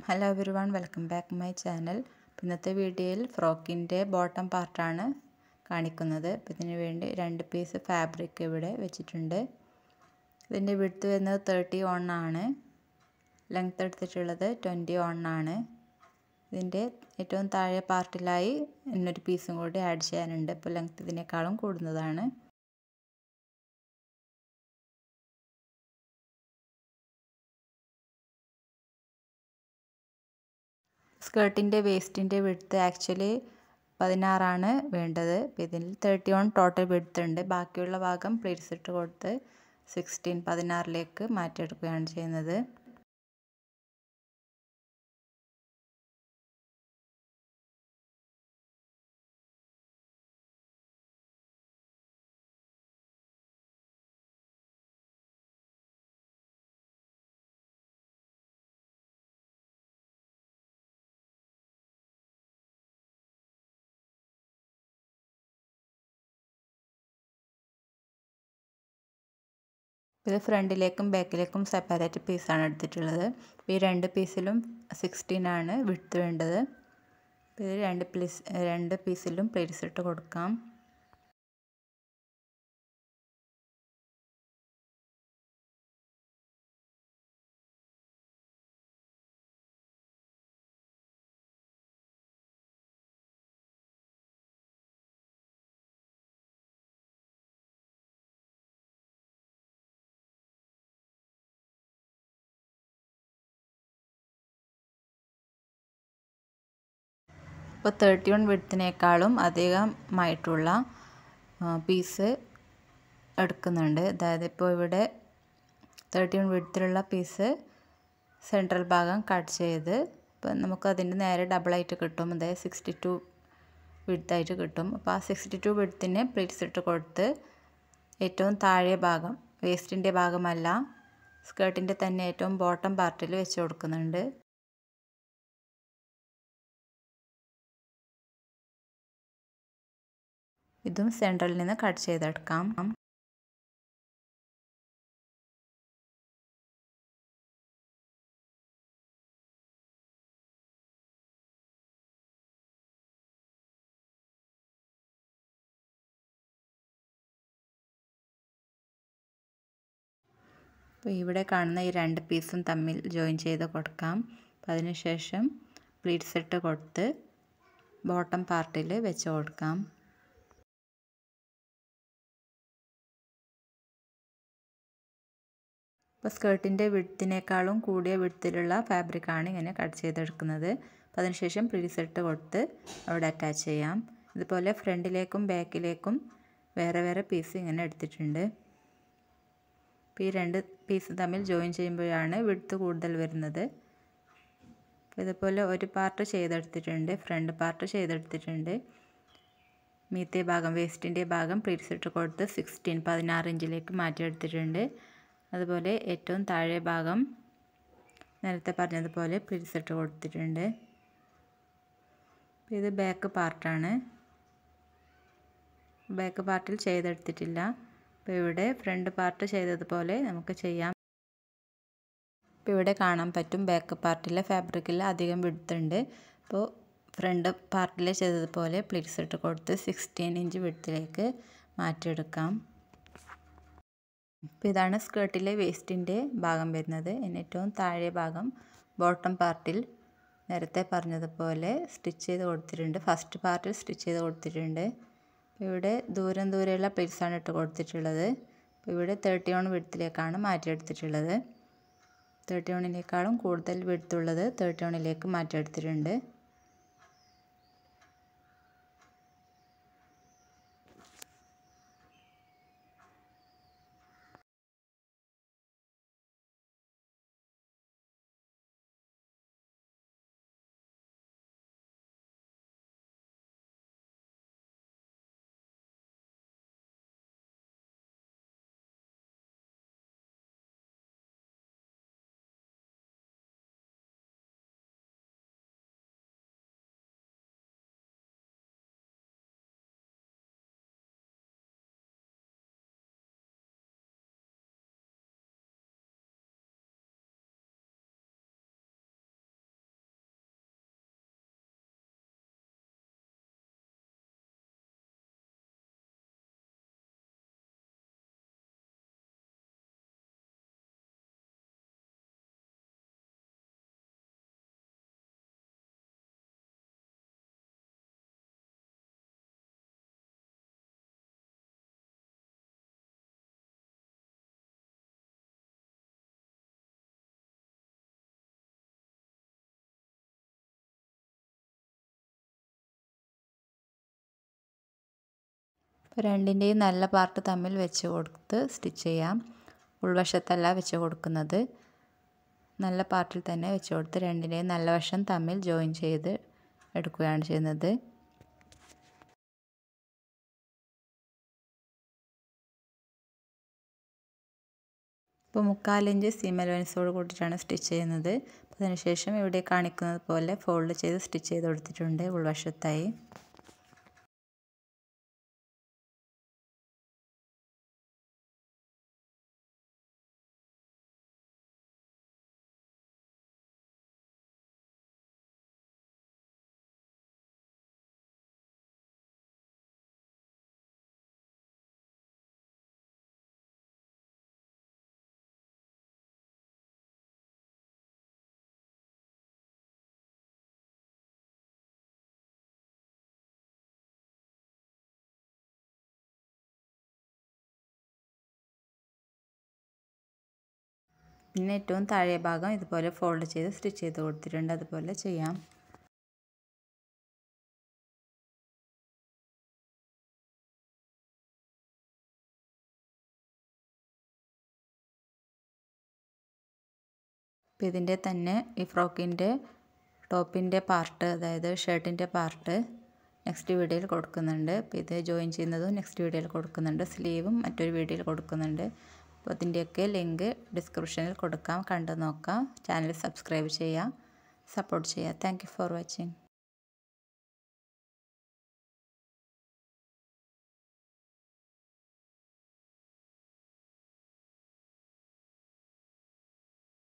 hello everyone welcome back my channel ഇന്നത്തെ വീഡിയോയിൽ ഫ്രോക്കിൻ്റെ bottom പാർട്ടാണ് കാണിക്കുന്നത് അപ്പോൾ ഇതിന് വേണ്ടി രണ്ട് പീസ് ഫാബ്രിക് ഇവിടെ വെച്ചിട്ടുണ്ട് ഇതിൻ്റെ വിടുത്ത് വരുന്നത് തേർട്ടി വൺ ആണ് ലെങ്ത് എടുത്തിട്ടുള്ളത് ട്വൻറ്റി വൺ ആണ് ഇതിൻ്റെ ഏറ്റവും താഴെ പാർട്ടിലായി ഇന്നൊരു പീസും കൂടി ആഡ് ചെയ്യാനുണ്ട് അപ്പോൾ ലെങ്ത് ഇതിനേക്കാളും കൂടുന്നതാണ് സ്കേർട്ടിൻ്റെ വേസ്റ്റിൻ്റെ വിടുത്ത് ആക്ച്വലി പതിനാറാണ് വേണ്ടത് ഇതിൽ തേർട്ടി വൺ ടോട്ടൽ വിടുത്ത് ഉണ്ട് ബാക്കിയുള്ള ഭാഗം പ്ലേറ്റ്സ് ഇട്ട് കൊടുത്ത് സിക്സ്റ്റീൻ പതിനാറിലേക്ക് മാറ്റിയെടുക്കുകയാണ് ചെയ്യുന്നത് ഇത് ഫ്രണ്ടിലേക്കും ബാക്കിലേക്കും സെപ്പറേറ്റ് പീസാണ് എടുത്തിട്ടുള്ളത് ഈ രണ്ട് പീസിലും സിക്സ്റ്റീൻ ആണ് വിട്ട് വേണ്ടത് ഇത് രണ്ട് പീസ് രണ്ട് പീസിലും പ്ലേറ്റ്സ് ഇട്ട് കൊടുക്കാം ഇപ്പോൾ തേർട്ടി വൺ വിഡ്ത്തിനേക്കാളും അധികമായിട്ടുള്ള പീസ് എടുക്കുന്നുണ്ട് അതായത് ഇപ്പോൾ ഇവിടെ തേർട്ടി വൺ വിഡ്ത്തിലുള്ള പീസ് സെൻട്രൽ ഭാഗം കട്ട് ചെയ്ത് ഇപ്പോൾ നമുക്ക് അതിൻ്റെ നേരെ ഡബിളായിട്ട് കിട്ടും അതായത് സിക്സ്റ്റി ടു വിഡ്ത്തായിട്ട് കിട്ടും അപ്പോൾ ആ സിക്സ്റ്റി ടു വിഡ്ത്തിന് പ്ലേറ്റ്സ് ഇട്ട് കൊടുത്ത് ഏറ്റവും താഴെ ഭാഗം വേസ്റ്റിൻ്റെ ഭാഗമല്ല സ്കേർട്ടിൻ്റെ തന്നെ ഏറ്റവും ബോട്ടം പാർട്ടിൽ വെച്ച് കൊടുക്കുന്നുണ്ട് ഇതും സെൻട്രലിൽ നിന്ന് കട്ട് ചെയ്തെടുക്കാം അപ്പോൾ ഇവിടെ കാണുന്ന ഈ രണ്ട് പീസും തമ്മിൽ ജോയിൻ ചെയ്ത് കൊടുക്കാം അപ്പം അതിനുശേഷം പ്ലീറ്റ്സ് ഇട്ട് കൊടുത്ത് ബോട്ടം പാർട്ടിൽ വെച്ച് കൊടുക്കാം ഇപ്പോൾ സ്കേർട്ടിൻ്റെ വിടുത്തിനേക്കാളും കൂടിയ വിടുത്തിലുള്ള ഫാബ്രിക്കാണ് ഇങ്ങനെ കട്ട് ചെയ്തെടുക്കുന്നത് അപ്പോൾ അതിനുശേഷം പ്ലീസ് ഇട്ട് കൊടുത്ത് അവിടെ അറ്റാച്ച് ചെയ്യാം ഇതുപോലെ ഫ്രണ്ടിലേക്കും ബാക്കിലേക്കും വേറെ വേറെ പീസ് ഇങ്ങനെ എടുത്തിട്ടുണ്ട് അപ്പോൾ ഈ രണ്ട് പീസ് തമ്മിൽ ജോയിൻ ചെയ്യുമ്പോഴാണ് വിടുത്ത് കൂടുതൽ വരുന്നത് അപ്പോൾ ഇതുപോലെ ഒരു പാർട്ട് ചെയ്തെടുത്തിട്ടുണ്ട് ഫ്രണ്ട് പാർട്ട് ചെയ്തെടുത്തിട്ടുണ്ട് മീത്തെ ഭാഗം വേസ്റ്റിൻ്റെ ഭാഗം പ്ലീറ്റ്സ് ഇട്ട് കൊടുത്ത് സിക്സ്റ്റീൻ പതിനാറ് ഇഞ്ചിലേക്ക് മാറ്റിയെടുത്തിട്ടുണ്ട് അതുപോലെ ഏറ്റവും താഴെ ഭാഗം നേരത്തെ പറഞ്ഞതുപോലെ പ്ലീറ്റ്സ് ഇട്ട് കൊടുത്തിട്ടുണ്ട് ഇത് ബാക്ക് പാർട്ടാണ് ബാക്ക് പാർട്ടിൽ ചെയ്തെടുത്തിട്ടില്ല അപ്പോൾ ഇവിടെ ഫ്രണ്ട് പാർട്ട് ചെയ്തതുപോലെ നമുക്ക് ചെയ്യാം ഇപ്പോൾ ഇവിടെ കാണാൻ പറ്റും ബാക്ക് പാർട്ടിലെ ഫാബ്രിക്കിൽ അധികം വിടുത്തുണ്ട് അപ്പോൾ ഫ്രണ്ട് പാർട്ടിൽ ചെയ്തതുപോലെ പ്ലീറ്റ്സ് ഇട്ട് കൊടുത്ത് സിക്സ്റ്റീൻ ഇഞ്ച് വിടുത്തിലേക്ക് മാറ്റിയെടുക്കാം അപ്പോൾ ഇതാണ് സ്കേർട്ടിലെ വേസ്റ്റിൻ്റെ ഭാഗം വരുന്നത് ഇനി ഏറ്റവും താഴെ ഭാഗം ബോട്ടം പാർട്ടിൽ നേരത്തെ പറഞ്ഞതുപോലെ സ്റ്റിച്ച് ചെയ്ത് കൊടുത്തിട്ടുണ്ട് ഫസ്റ്റ് പാർട്ടിൽ സ്റ്റിച്ച് ചെയ്ത് കൊടുത്തിട്ടുണ്ട് ഇവിടെ ദൂരം ദൂരെയുള്ള പ്ലേറ്റ്സാണ് ഇട്ട് കൊടുത്തിട്ടുള്ളത് അപ്പോൾ ഇവിടെ തേർട്ടി വൺ വിടത്തിലേക്കാണ് മാറ്റിയെടുത്തിട്ടുള്ളത് തേർട്ടി വണ്ണിനേക്കാളും കൂടുതൽ വിടുത്തുള്ളത് തേർട്ടി വണ്ണിലേക്ക് മാറ്റിയെടുത്തിട്ടുണ്ട് അപ്പോൾ രണ്ടിൻ്റെയും നല്ല പാർട്ട് തമ്മിൽ വെച്ച് കൊടുത്ത് സ്റ്റിച്ച് ചെയ്യാം ഉൾവശത്തല്ല വെച്ച് കൊടുക്കുന്നത് നല്ല പാർട്ടിൽ തന്നെ വെച്ച് കൊടുത്ത് രണ്ടിൻ്റെയും നല്ല വശം തമ്മിൽ ജോയിൻ ചെയ്ത് എടുക്കുകയാണ് ചെയ്യുന്നത് ഇപ്പോൾ മുക്കാലിഞ്ച് സീം അലവൻസോട് കൂട്ടിയിട്ടാണ് സ്റ്റിച്ച് ചെയ്യുന്നത് അപ്പോൾ അതിനുശേഷം ഇവിടെ കാണിക്കുന്നത് പോലെ ഫോൾഡ് ചെയ്ത് സ്റ്റിച്ച് ചെയ്ത് കൊടുത്തിട്ടുണ്ട് ഉൾവശത്തായി പിന്നെ ഏറ്റവും താഴെ ഭാഗം ഇതുപോലെ ഫോൾഡ് ചെയ്ത് സ്റ്റിച്ച് ചെയ്ത് കൊടുത്തിട്ടുണ്ട് അതുപോലെ ചെയ്യാം അപ്പോൾ ഇതിൻ്റെ തന്നെ ഈ ഫ്രോക്കിൻ്റെ ടോപ്പിൻ്റെ പാർട്ട് അതായത് ഷർട്ടിൻ്റെ പാർട്ട് നെക്സ്റ്റ് വീഡിയോയിൽ കൊടുക്കുന്നുണ്ട് അപ്പോൾ ഇത് ജോയിൻ ചെയ്യുന്നതും നെക്സ്റ്റ് വീഡിയോയിൽ കൊടുക്കുന്നുണ്ട് സ്ലീവും മറ്റൊരു വീഡിയോയിൽ കൊടുക്കുന്നുണ്ട് അപ്പോൾ അതിൻ്റെയൊക്കെ ലിങ്ക് ഡിസ്ക്രിപ്ഷനിൽ കൊടുക്കാം കണ്ടു നോക്കാം ചാനൽ സബ്സ്ക്രൈബ് ചെയ്യുക സപ്പോർട്ട് ചെയ്യുക താങ്ക് ഫോർ വാച്ചിങ്